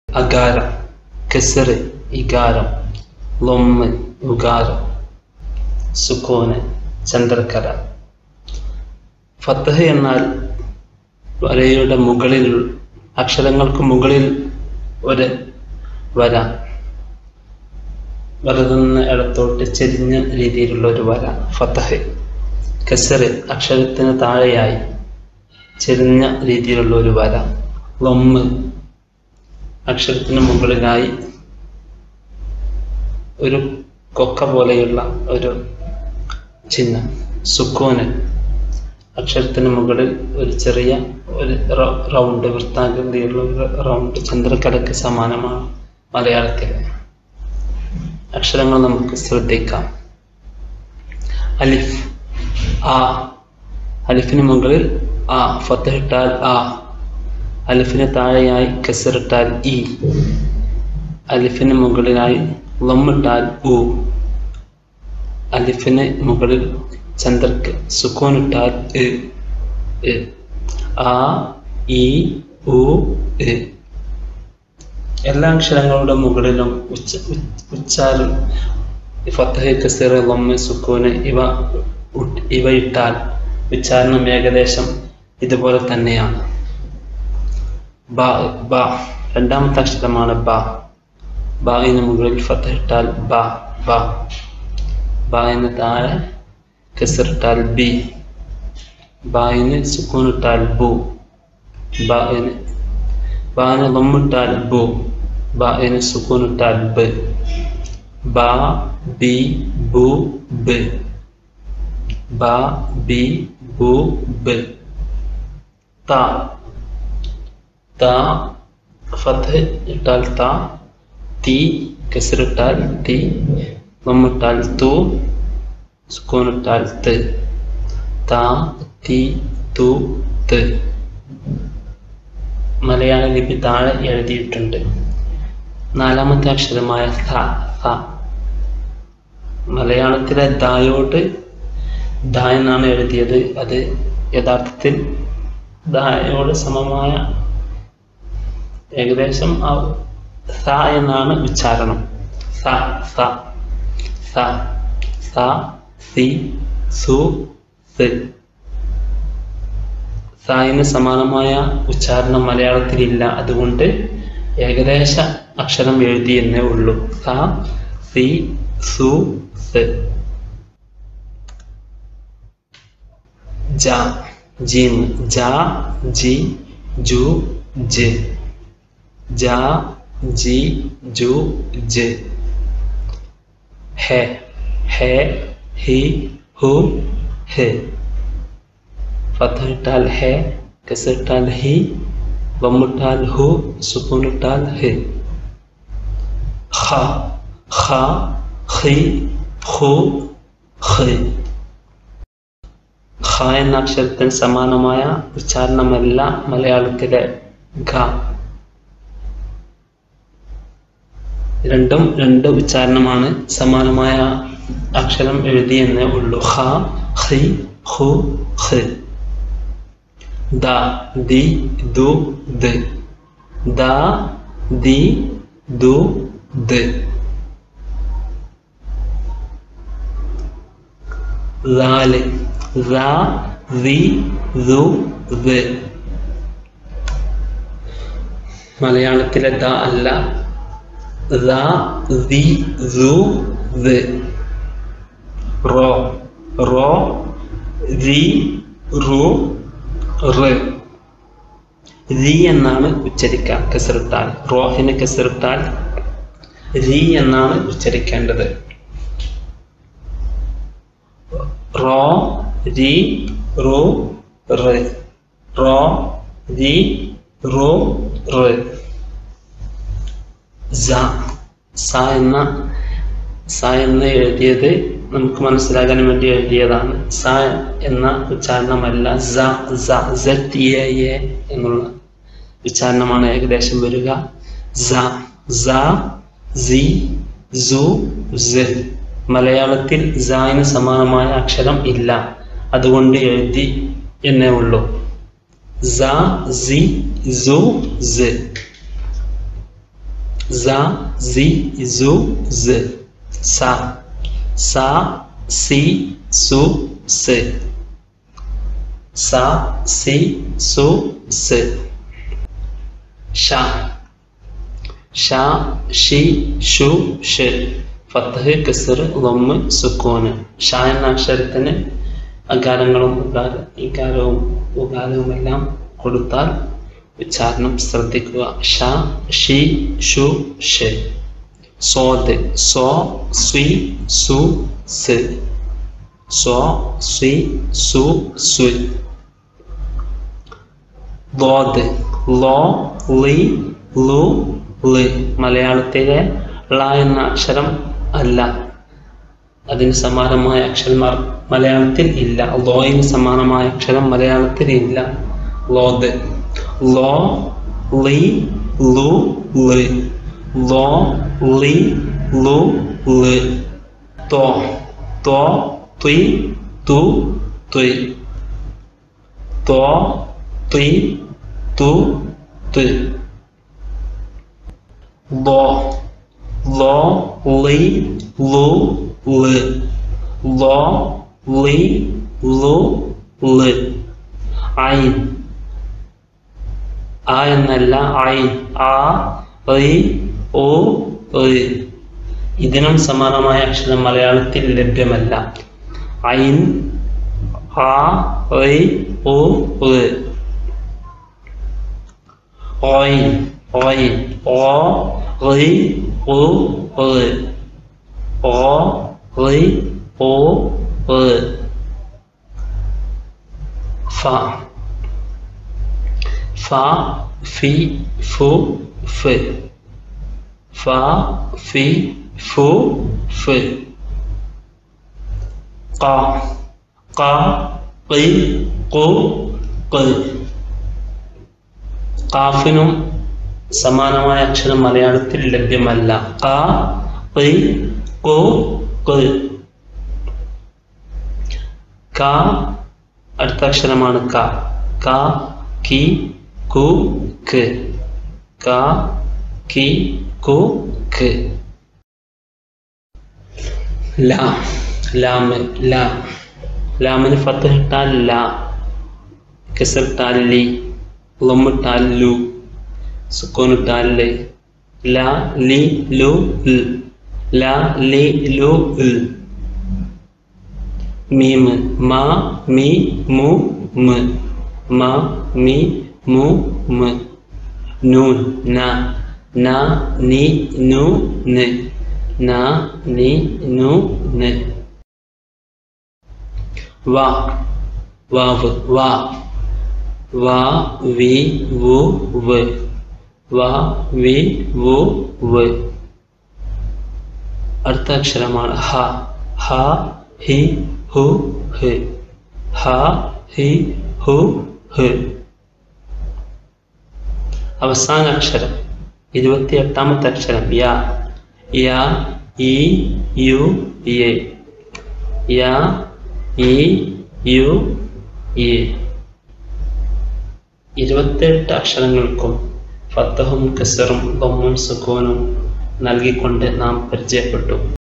അകാരം കെസറ് ഇകാരം ലൊമ്മ് ഉകാരം സുക്കോന് ചന്ദ്രക്കര ഫത്തഹ് എന്നാൽ വരയുടെ മുകളിൽ അക്ഷരങ്ങൾക്ക് മുകളിൽ ഒരു വര വലതുനിന്ന് ഇടത്തോട്ട് ചെരിഞ്ഞ രീതിയിലുള്ള ഒരു വര ഫത്തഹ് കസറ് അക്ഷരത്തിന് താഴെയായി ചെരിഞ്ഞ രീതിയിലുള്ള ഒരു വര ലൊമ്മ് അക്ഷരത്തിന് മുകളിലായി ഒരു കൊക്ക പോലെയുള്ള ഒരു ചിഹ്നം സുക്കോന് അക്ഷരത്തിന് മുകളിൽ ഒരു ചെറിയ ഒരു റൗണ്ട് വൃത്താകൃതിയുള്ള ഒരു റൗണ്ട് ചന്ദ്രക്കലയ്ക്ക് സമാനമാണ് മലയാളത്തിൽ അക്ഷരങ്ങൾ നമുക്ക് ശ്രദ്ധിക്കാം അലിഫ് ആ അലിഫിന് മുകളിൽ ആ ഫത്തഹിട്ടാൽ ആ അലിഫിന് താഴെയായി കസറിട്ടാൽ ഇ അലിഫിന് മുകളിലായി ലമ്മിട്ടാൽ ഉ അലിഫിന് മുകളിൽ ചന്ദ്രക്ക് സുക്കോനിട്ടാൽ എ എ ആ ഇ ഉ എ എല്ലാ അക്ഷരങ്ങളുടെ മുകളിലും ഉച്ച ഉച്ചാരം ഫത്തഹ് കസീർ ലമ്മ് സുക്കൂന് ഇവ ഇവ ഇട്ടാൽ ഉച്ചാരണം ഏകദേശം ഇതുപോലെ തന്നെയാണ് ബ ബ രണ്ടാമത്തെ അക്ഷരമാണ് ബ ബായിന് മുകളിൽ ഫത്തഹ് ഇട്ടാൽ ബ ബ ബായിന് താഴെ കസറിട്ടാൽ ബി ബായിന് സുക്കൂനിട്ടാൽ ബു ബായിന് ബാന് ലമ്മിട്ടാൽ ബു ബായിന് സുക്കൂനിട്ടാൽ ബ് ബ ബി ബു ബ് ബ ബി ബു ബ് ത ത ഫത്ത് ഇട്ടാൽ ത തി കസറിട്ടാൽ തി ലമ്മിട്ടാൽ തു സുക്കൂനിട്ടാൽ ത് ത തി തു ത് മലയാള ലിപി താഴെ എഴുതിയിട്ടുണ്ട് നാലാമത്തെ അക്ഷരമായ ഥ ഥ മലയാളത്തിലെ ദായോട്ട് ദ എന്നാണ് എഴുതിയത് അത് യഥാർത്ഥത്തിൽ ദായോട് സമമായ ഏകദേശം ആ സ എന്നാണ് ഉച്ചാരണം സ സ സ സ സി സു സ് സായിന് സമാനമായ ഉച്ചാരണം മലയാളത്തിലില്ല അതുകൊണ്ട് ഏകദേശ അക്ഷരം എഴുതി എന്നേ ഉള്ളൂ സ സി സു സ് ജ ജിം ജ ജി ജു ജ് ജ ജി ജു ജ് ഹെ ഹെ ഹി ഹു ഹെ ഫത്തഹിട്ടാൽ ഹെ കസറിട്ടാൽ ഹി വമ്മിട്ടാൽ ഹു സുക്കൂനിട്ടാൽ ഹെ ഖ ഖ ഖി ഹു ഖി ഖ എന്ന അക്ഷരത്തിന് സമാനമായ ഉച്ചാരണമല്ല മലയാളത്തിലെ ഖ രണ്ടും രണ്ട് ഉച്ചാരണമാണ് സമാനമായ അക്ഷരം എഴുതിയെന്നേ ഉള്ളൂ ഖ ഖി ഹു ഖി ദ ദി ദു ദ് ദ ദി ദു ദ് ലാല് റാ റി റു റ് മലയാളത്തിലെ ദ അല്ല റാ റി റു റ് റോ റോ രി റു റ് രി എന്നാണ് ഉച്ചരിക്കാൻ കസറിട്ടാൽ റോഹിന് കസറിട്ടാൽ രി എന്നാണ് ഉച്ചരിക്കേണ്ടത് റോ രി റു റ് റോ രി റു റ് സ സ എന്ന സ എന്ന് എഴുതിയത് നമുക്ക് മനസ്സിലാകാൻ വേണ്ടി എഴുതിയതാണ് സ എന്ന ഉച്ചാരണമല്ല സ സ സെറ്റ് എ എ എന്നുള്ള ഉച്ചാരണമാണ് ഏകദേശം വരിക സ സ സി സു സ് മലയാളത്തിൽ സായിന് സമാനമായ അക്ഷരം ഇല്ല അതുകൊണ്ട് എഴുതി എന്നേ ഉള്ളൂ സ സി സു സ് സ സി സു സ് സ സ സി സു സ് സ സി സു സ് ഷ ഷ ഷി ഷു ഷ് ഫത്തഹ് കസർ ലൊമ്മ് സുക്കൂന് ഷ എന്ന അക്ഷരത്തിന് അകാരങ്ങളും ഉകാര ഇകാരവും ഉകാരവും എല്ലാം കൊടുത്താൽ ഉച്ചാരണം ശ്രദ്ധിക്കുക ഷ ഷി ഷു ഷ് സോദ് സോ സ്വി സു സ് സോ സ്വി സു സു ലോദ് ലോ ലി ലു ല് മലയാളത്തിലെ ള എന്ന അക്ഷരം അല്ല അതിന് സമാനമായ അക്ഷരമാർ മലയാളത്തിൽ ഇല്ല ലോയിന് സമാനമായ അക്ഷരം മലയാളത്തിൽ ഇല്ല ലോദ് ലോ ലി ലു ല് ലോ ലി ലു ല് തോ തോ ത്വി തു ത്വി തോ ത്വി തു ത് ലോ ലോ ലി ലു ല് ലോ ലി ലു ല് ഐൻ ആ എന്നല്ല ഐൻ ആ ഐ ഓ ഋ ഇതിനും സമാനമായ അക്ഷരം മലയാളത്തിൽ ലഭ്യമല്ല ഐൻ ആ ഐ ഓ ഋ ഓയിൻ ഓയിൻ ഓ റി ഉ റ് ഓ റി ഓ റ് ഫ ഫ ഫി ഫു ഫ് ഫ ഫി ഫു ഫ് ക ക qi qu q കാഫിനും സമാനമായ അക്ഷരം മലയാളത്തിൽ ലഭ്യമല്ല ക qi qu q ക അടുത്ത അക്ഷരമാണ് ക ക കി കു ക്ക് ക കി കു ക്ക് ലാ ലാമ് ലാ ലാമിന് ഫത്ത് ഇട്ടാൽ ലാ കസർ ഇട്ടാൽ ലി ലം ഇട്ടാൽ ലു സുക്കൂൻ ഇട്ടാൽ ലി ലാ ലി ലു ൽ ലാ ലി ലു ൽ മീമ് മാ മി മു മ് മാ മി മു മ് നൂൻ ന ന നി നു ന് ന നി നു ന് വാ വാവ് വാ വാ വി വു വ് വാ വി വു വ് അടുത്ത അക്ഷരമാണ് ഹ ഹ ഹി ഹു ഹ് ഹ ഹി ഹു ഹ് അവസാന അക്ഷരം ഇരുപത്തി എട്ടാമത്തെ അക്ഷരം യ യ ഇ യു എ യ ഇ യു എ ഇരുപത്തെട്ട് അക്ഷരങ്ങൾക്കും ഫത്തഹും കസറും ദമ്മും സുക്കൂനും നൽകിക്കൊണ്ട് നാം പരിചയപ്പെട്ടു